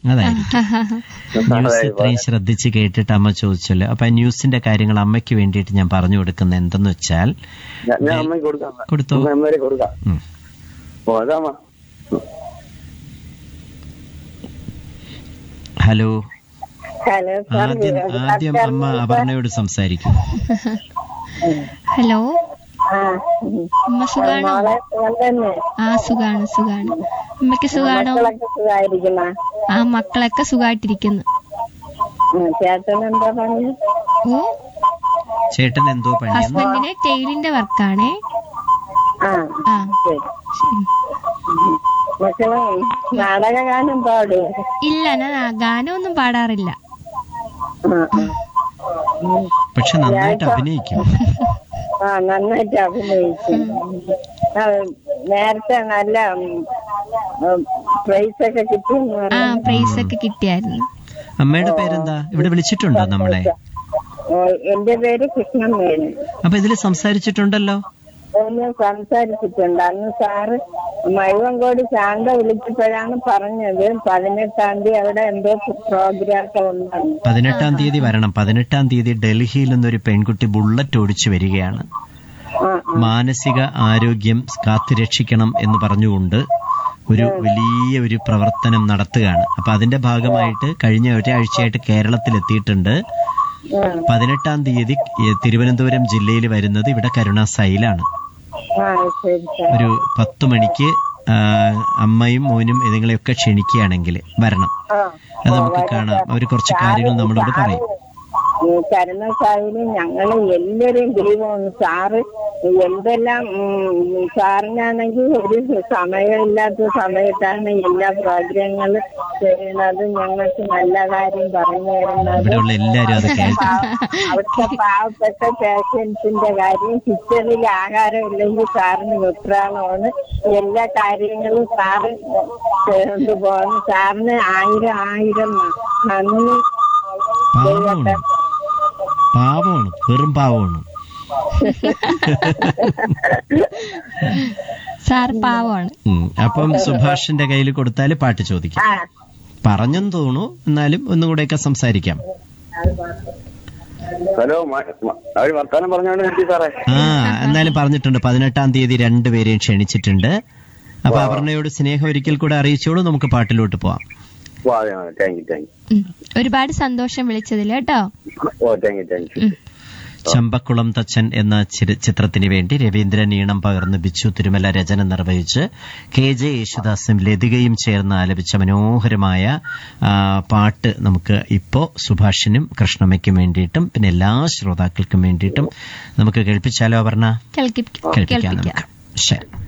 അതായിരിക്കും ന്യൂസ് ഇത്രയും ശ്രദ്ധിച്ച് കേട്ടിട്ട് അമ്മ ചോദിച്ചല്ലോ അപ്പൊ ആ ന്യൂസിന്റെ കാര്യങ്ങൾ അമ്മയ്ക്ക് വേണ്ടിയിട്ട് ഞാൻ പറഞ്ഞു കൊടുക്കുന്ന എന്തെന്ന് വെച്ചാൽ ഞാൻ ഞാൻ അമ്മയ്ക്ക് കൊടുക്കാം കൊടുത്തോ. അമ്മേരെ കൊടുക്കാം ഉം. ഓ അതാമ്മ ഹലോ ഹലോ സാർ ആദ്യം ആദ്യം അമ്മ അപർണയോട് സംസാരിക്കും ഹലോ ആ അമ്മ സുഖാണോ മോളെ സുഖം തന്നെ ആ സുഖാണ് സുഖാണ് അമ്മയ്ക്ക് സുഖാണോ മക്കളൊക്കെ സുഖമായിരിക്കുന്ന ആ മക്കളൊക്കെ സുഖമായിട്ടിരിക്കുന്നു ചേട്ടൻ എന്താ പറഞ്ഞു ഓ ചേട്ടൻ എന്തോ പണിയെന്ന് ഹസ്ബൻഡിന് ടെയിലിന്റെ വർക്കാണേ ആ ആ ശരി ശരി. മക്കളെ നാടകഗാനം പാടും ഇല്ല ഞാൻ ആ ഗാനമൊന്നും പാടാറില്ല ആ ആ. പക്ഷെ നന്നായിട്ട് അഭിനയിക്കും ആ നന്നായിട്ട് അഭിനയിക്കും ആ, നേരത്തെ നല്ല പ്രൈസ് ഒക്കെ കിട്ടിയെന്ന് ആ പറഞ്ഞു പ്രൈസ് ഒക്കെ കിട്ടിയായിരുന്നു അമ്മയുടെ പേരെന്താ ഇവിടെ വിളിച്ചിട്ടുണ്ടോ നമ്മളെ ഓ, എന്റെ പേര് കൃഷ്ണൻ മേനൻ അപ്പൊ ഇതിൽ സംസാരിച്ചിട്ടുണ്ടല്ലോ ഞാൻ സംസാരിച്ചിട്ടുണ്ട് അന്ന് സാറ് മഴുവങ്കോട് ശാന്ത വിളിച്ചപ്പോഴാണ് പറഞ്ഞത് പതിനെട്ടാം തീയതി അവിടെ എന്തോ പ്രോഗ്രാം ഒക്കെ ഉണ്ടെന്ന് പതിനെട്ടാം തീയതി വരണം പതിനെട്ടാം തീയതി ഡൽഹിയിൽ നിന്നൊരു പെൺകുട്ടി ബുള്ളറ്റ് ഓടിച്ചു വരികയാണ് ആ മാനസിക ആരോഗ്യം കാത്തുരക്ഷിക്കണം എന്ന് പറഞ്ഞുകൊണ്ട് ഒരു വലിയ ഒരു പ്രവർത്തനം നടത്തുകയാണ് അപ്പൊ അതിന്റെ ഭാഗമായിട്ട് കഴിഞ്ഞ ഒരാഴ്ചയായിട്ട് കേരളത്തിൽ എത്തിയിട്ടുണ്ട് ആ, പതിനെട്ടാം തീയതി ഏ, തിരുവനന്തപുരം ജില്ലയിൽ വരുന്നത് ഇവിടെ കരുണാസൈലാണ് ആ ശരി സാർ ഒരു പത്ത് മണിക്ക് ആ, അമ്മയും മോനും ഇതുങ്ങളെയൊക്കെ ക്ഷണിക്കുകയാണെങ്കിൽ വരണം ആ അത് നമുക്ക് കാണാം അവർ കുറച്ച് കാര്യങ്ങൾ നമ്മളോട് പറയും ഈ കരുണസാഹിബ് ഞങ്ങള് എല്ലാരെയും ദൈവമാണ് സാറ് എന്തെല്ലാം ഉം, സാറിനാണെങ്കിൽ ഒരു സമയമില്ലാത്ത സമയത്താണ് എല്ലാ പ്രോഗ്രാമുകളും ചെയ്യുന്നത് ഞങ്ങൾക്ക് നല്ല കാര്യം പറഞ്ഞു തരുന്നത് ഇവിടെയുള്ള എല്ലാവരും അത് കേൾക്കും അവിടുത്തെ പാവപ്പെട്ട പേഷ്യൻസിന്റെ കാര്യം കിച്ചണിൽ ആഹാരം ഇല്ലെങ്കിൽ സാറിന് വെപ്രാളമാണ് എല്ലാ കാര്യങ്ങളും സാറ് കൊണ്ടുപോകണം സാറിന് ആയിരം ആയിരം നന്ദി പാവമാണ് പാവമാണ് വെറും പാവമാണ് സാർ പാവമാണ് ഉം. അപ്പം സുഭാഷിന്റെ കയ്യിൽ കൊടുത്താൽ പാട്ട് ചോദിക്കാം ആ പറഞ്ഞെന്ന് തോന്നുന്നു എന്നാലും ഒന്നുകൂടെയൊക്കെ സംസാരിക്കാം ഹലോ മ- മ- അവര് വർത്താനം പറഞ്ഞോണ്ട് നിർത്തി സാറേ ആ എന്നാലും പറഞ്ഞിട്ടുണ്ട് പതിനെട്ടാം തീയതി രണ്ടുപേരെയും ക്ഷണിച്ചിട്ടുണ്ട് അപ്പൊ അപർണയോട് സ്നേഹം ഒരിക്കൽ കൂടെ അറിയിച്ചോളൂ നമുക്ക് പാട്ടിലോട്ട് പോവാം ഓ അതെ താങ്ക് യു താങ്ക് ഉം. ഒരുപാട് സന്തോഷം വിളിച്ചതിൽ കേട്ടോ യു ഓ thank you thank you Champakulam Thachan എന്ന ചിര- ചിത്രത്തിന് വേണ്ടി രവീന്ദ്രൻ ഈണം പകർന്ന് ബിച്ചു തിരുമല രചന നിർവഹിച്ച് കെ ജെ യേശുദാസും ലതികയും ചേർന്ന് ആലപിച്ച മനോഹരമായ ആ, പാട്ട് നമുക്ക് ഇപ്പോ സുഭാഷിനും കൃഷ്ണമ്മയ്ക്കും വേണ്ടിയിട്ടും പിന്നെ എല്ലാ ശ്രോതാക്കൾക്കും വേണ്ടിയിട്ടും നമുക്ക് കേൾപ്പിച്ചാലോ അപർണ കേൾക്കി കേൾപ്പിക്കാം കേൾപ്പിക്കാം നമുക്ക് ശരി